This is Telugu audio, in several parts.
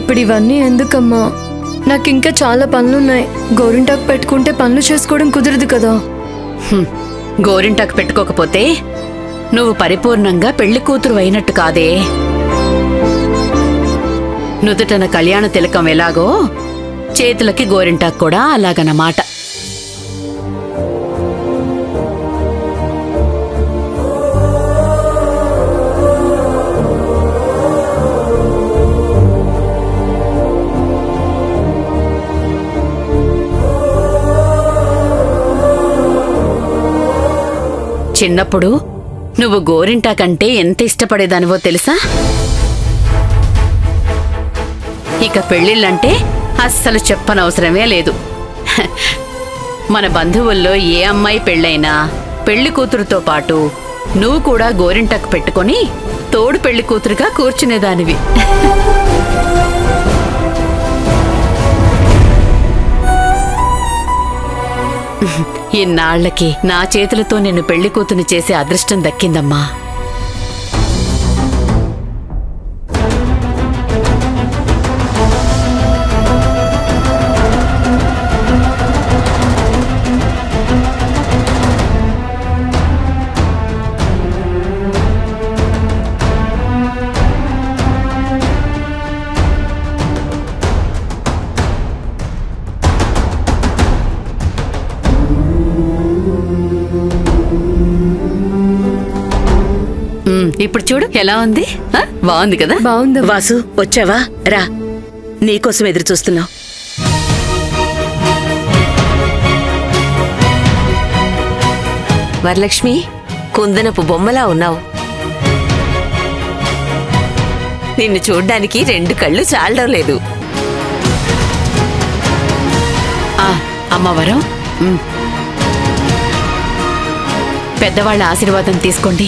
ఇప్పుడు ఇవన్నీ ఎందుకమ్మా నాకు ఇంకా చాలా పనులున్నాయి గోరింటాకు పెట్టుకుంటే పనులు చేసుకోవడం కుదరదు కదా హ్మ్. గోరింటాకు పెట్టుకోకపోతే నువ్వు పరిపూర్ణంగా పెళ్లి కూతురు అయినట్టు కాదే నుదుటన కళ్యాణ తిలకం ఎలాగో చేతులకి గోరింటాకు కూడా అలాగనమాట చిన్నప్పుడు నువ్వు గోరింటాకంటే ఎంత ఇష్టపడేదానివో తెలుసా ఇక పెళ్ళిళ్ళంటే అస్సలు చెప్పనవసరమే లేదు హ, మన బంధువుల్లో ఏ అమ్మాయి పెళ్ళైనా పెళ్లి కూతురుతో పాటు నువ్వు కూడా గోరింటాకు పెట్టుకొని తోడు పెళ్లి కూతురుగా కూర్చునేదానివి ఇన్నాళ్లకి నా చేతులతో నిన్ను పెళ్లి కూతుని చేసే అదృష్టం దక్కిందమ్మా ఉమ్, ఇప్పుడు చూడు ఎలా ఉంది ఆ, బాగుంది కదా బాగుంది వాసు వచ్చావా రా నీకోసం ఎదురు చూస్తున్నాం వరలక్ష్మి కుందనపు బొమ్మలా ఉన్నావు నిన్ను చూడ్డానికి రెండు కళ్ళు చాలడం లేదు ఆ, అమ్మవరం ఉమ్. పెద్దవాళ్ళ ఆశీర్వాదం తీసుకోండి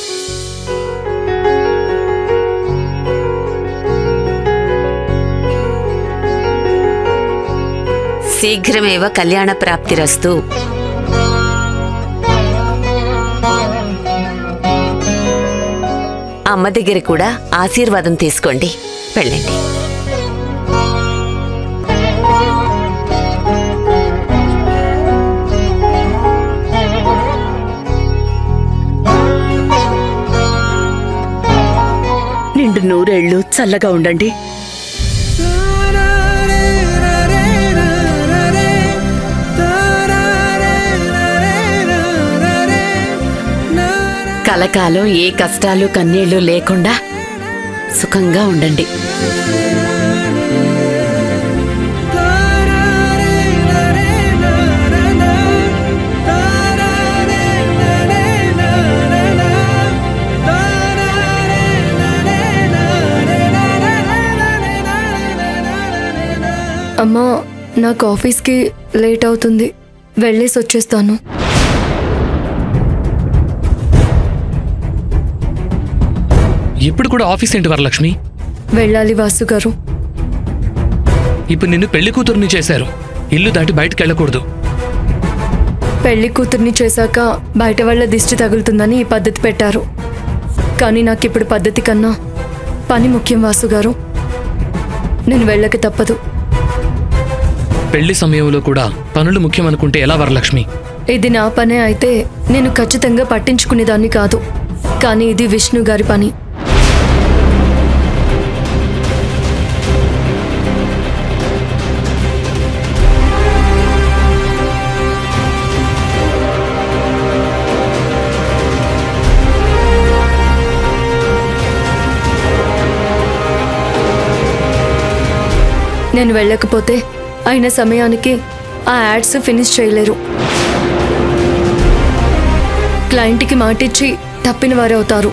శీఘ్రమేవ కళ్యాణ ప్రాప్తిరస్తు అమ్మ దగ్గర కూడా ఆశీర్వాదం తీసుకోండి వెళ్ళండి నిండు నూరేళ్లు చల్లగా ఉండండి కలకాలం ఏ కష్టాలు కన్నీళ్లు లేకుండా సుఖంగా ఉండండి అమ్మా నాకు ఆఫీస్కి లేట్ అవుతుంది వెళ్ళేసి వచ్చేస్తాను ఇప్పుడు కూడా ఆఫీస్ ఏంటి వరలక్ష్మి వెళ్ళాలి వాసు గారు ఇప్పుడు నిన్ను పెళ్లి కూతురుని చేశారు ఇల్లు దాటి బయటకు వెళ్ళకూడదు పెళ్లి కూతుర్ని చేశాక బయట వాళ్ళ దిష్టి తగులుతుందని ఈ పద్ధతి పెట్టారు కానీ నాకు ఇప్పుడు పద్ధతి కన్నా పని ముఖ్యం వాసు గారు నేను వెళ్ళక తప్పదు పెళ్లి సమయంలో కూడా పనులు ముఖ్యమనుకుంటే ఎలా వరలక్ష్మి ఇది నా పనే అయితే నేను ఖచ్చితంగా పట్టించుకునేదాన్ని కాదు కానీ ఇది విష్ణు గారి పని నేను వెళ్ళకపోతే అయిన సమయానికి ఆ యాడ్స్ ఫినిష్ చేయలేరు క్లయింట్కి మాటిచ్చి తప్పిన వారే అవుతారు